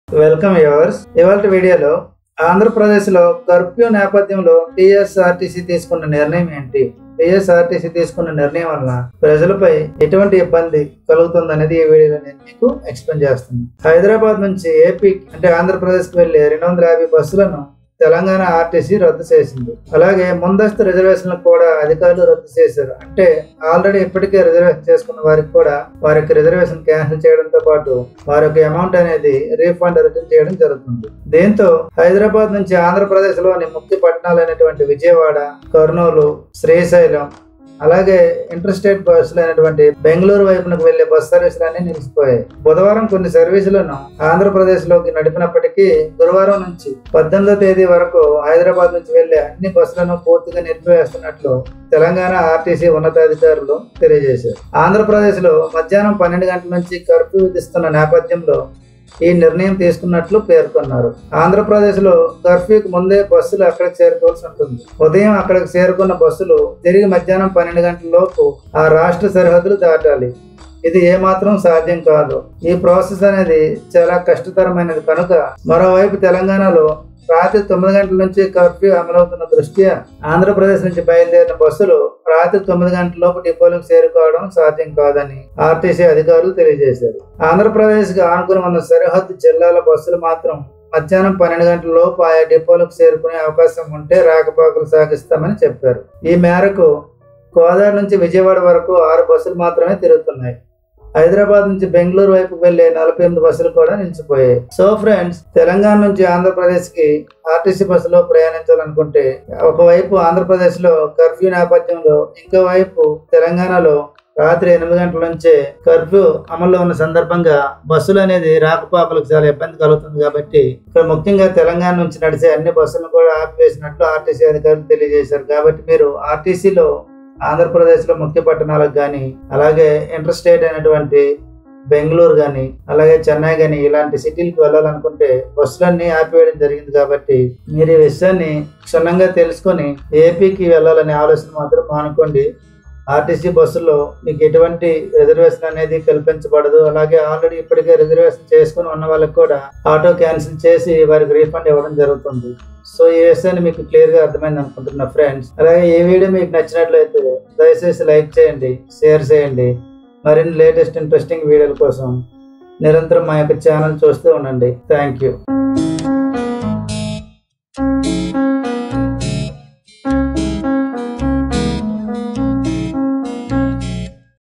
welcome yours ఇవాళ వీడియోలో ఆంధ్రప్రదేశ్లో కర్ఫ్యూ నేపథ్యంలో టీఎస్ఆర్టీసీ తీసుకున్న నిర్ణయం ఏంటి టీఎస్ఆర్టీసీ తీసుకున్న నిర్ణయం వల్ల ప్రజలపై ఎటువంటి ఇబ్బంది కలుగుతుందనేది ఈ వీడియోలో నేను మీకు ఎక్స్ప్లెయిన్ చేస్తాను హైదరాబాద్ నుంచి ఏపీ అంటే ఆంధ్రప్రదేశ్కి వెళ్లే రెండు వందల యాభై బస్సులను తెలంగాణ ఆర్టీసీ రద్దు చేసింది అలాగే ముందస్తు రిజర్వేషన్లు కూడా అధికారులు రద్దు చేశారు అంటే ఆల్రెడీ ఇప్పటికే రిజర్వేషన్ చేసుకున్న వారికి కూడా వారికి రిజర్వేషన్ క్యాన్సిల్ చేయడంతో పాటు వారి యొక్క అమౌంట్ అనేది రీఫండ్ రిటర్న్ చేయడం జరుగుతుంది దీంతో హైదరాబాద్ నుంచి ఆంధ్రప్రదేశ్ లోని ముఖ్య పట్టణాలైనటువంటి విజయవాడ కర్నూలు శ్రీశైలం అలాగే ఇంటర్ స్టేట్ బస్సులు అయినటువంటి బెంగళూరు వైపునకు వెళ్లే బస్ సర్వీసులు అన్ని నిలిచిపోయాయి బుధవారం కొన్ని సర్వీసులను ఆంధ్రప్రదేశ్ లోకి నడిపినప్పటికీ గురువారం నుంచి పద్దెనిమిదో తేదీ వరకు హైదరాబాద్ నుంచి వెళ్లే అన్ని బస్సులను పూర్తిగా నిలిపివేస్తున్నట్లు తెలంగాణ ఆర్టీసీ ఉన్నతాధికారులు తెలియజేశారు ఆంధ్రప్రదేశ్ లో మధ్యాహ్నం పన్నెండు గంటల నుంచి కర్ఫ్యూ విధిస్తున్న నేపథ్యంలో ఈ నిర్ణయం తీసుకున్నట్లు పేర్కొన్నారు ఆంధ్రప్రదేశ్ లో కర్ఫ్యూకి ముందే బస్సులు అక్కడికి చేరుకోవాల్సి ఉంటుంది ఉదయం అక్కడికి చేరుకున్న బస్సులు తిరిగి మధ్యాహ్నం పన్నెండు గంటల లోపు ఆ రాష్ట్ర సరిహద్దులు దాటాలి ఇది ఏమాత్రం సాధ్యం కాదు ఈ ప్రాసెస్ అనేది చాలా కష్టతరమైనది కనుక మరోవైపు తెలంగాణలో రాత్రి తొమ్మిది గంటల నుంచి కర్ఫ్యూ అమలవుతున్న దృష్ట్యా ఆంధ్రప్రదేశ్ నుంచి బయలుదేరిన బస్సులు రాత్రి తొమ్మిది గంటల లోపు డిపోలకు చేరుకోవడం సాధ్యం కాదని ఆర్టీసీ అధికారులు తెలియజేశారు ఆంధ్రప్రదేశ్ కి ఆనుకుని ఉన్న సరిహద్దు జిల్లాల బస్సులు మాత్రం మధ్యాహ్నం పన్నెండు గంటల లోపు ఆయా డిపోలకు చేరుకునే అవకాశం ఉంటే రాకపోకలు సాగిస్తామని చెప్పారు ఈ మేరకు గోదావరి నుంచి విజయవాడ వరకు ఆరు బస్సులు మాత్రమే తిరుగుతున్నాయి హైదరాబాద్ నుంచి బెంగళూరు వైపు వెళ్లే నలభై ఎనిమిది బస్సులు కూడా నిలిచిపోయాయి సో ఫ్రెండ్స్ తెలంగాణ నుంచి ఆంధ్రప్రదేశ్ కి ఆర్టీసీ బస్సులో ప్రయాణించాలనుకుంటే ఒకవైపు ఆంధ్రప్రదేశ్ లో కర్ఫ్యూ నేపథ్యంలో ఇంకో వైపు తెలంగాణలో రాత్రి ఎనిమిది గంటల నుంచే కర్ఫ్యూ అమల్లో ఉన్న సందర్భంగా బస్సులు అనేది రాకపోకలకు చాలా ఇబ్బంది కలుగుతుంది కాబట్టి ఇక్కడ ముఖ్యంగా తెలంగాణ నుంచి నడిచే అన్ని బస్సులను కూడా ఆపివేసినట్లు ఆర్టీసీ అధికారులు తెలియజేశారు కాబట్టి మీరు ఆర్టీసీలో ఆంధ్రప్రదేశ్లో ముఖ్య పట్టణాలకు కానీ అలాగే ఇంటర్ స్టేట్ అయినటువంటి బెంగళూరు కానీ అలాగే చెన్నై కానీ ఇలాంటి సిటీలకు వెళ్ళాలనుకుంటే బస్సులన్నీ ఆపివేయడం జరిగింది కాబట్టి మీరు ఈ విషయాన్ని క్షుణ్ణంగా తెలుసుకొని ఏపీకి వెళ్ళాలనే ఆలోచన మాత్రం మానుకోండి ఆర్టీసీ బస్సుల్లో మీకు ఎటువంటి రిజర్వేషన్ అనేది కల్పించబడదు అలాగే ఆల్రెడీ ఇప్పటికే రిజర్వేషన్ చేసుకుని ఉన్న వాళ్ళకి కూడా ఆటో క్యాన్సిల్ చేసి వారికి రీఫండ్ ఇవ్వడం జరుగుతుంది సో ఈ విషయాన్ని మీకు క్లియర్ గా అర్థమైంది అనుకుంటున్నా ఫ్రెండ్స్ అలాగే ఈ వీడియో మీకు నచ్చినట్లయితే దయచేసి లైక్ చేయండి షేర్ చేయండి మరిన్ని లేటెస్ట్ ఇంట్రెస్టింగ్ వీడియోల కోసం నిరంతరం మా యొక్క ఛానల్ చూస్తూ ఉండండి థ్యాంక్ యూ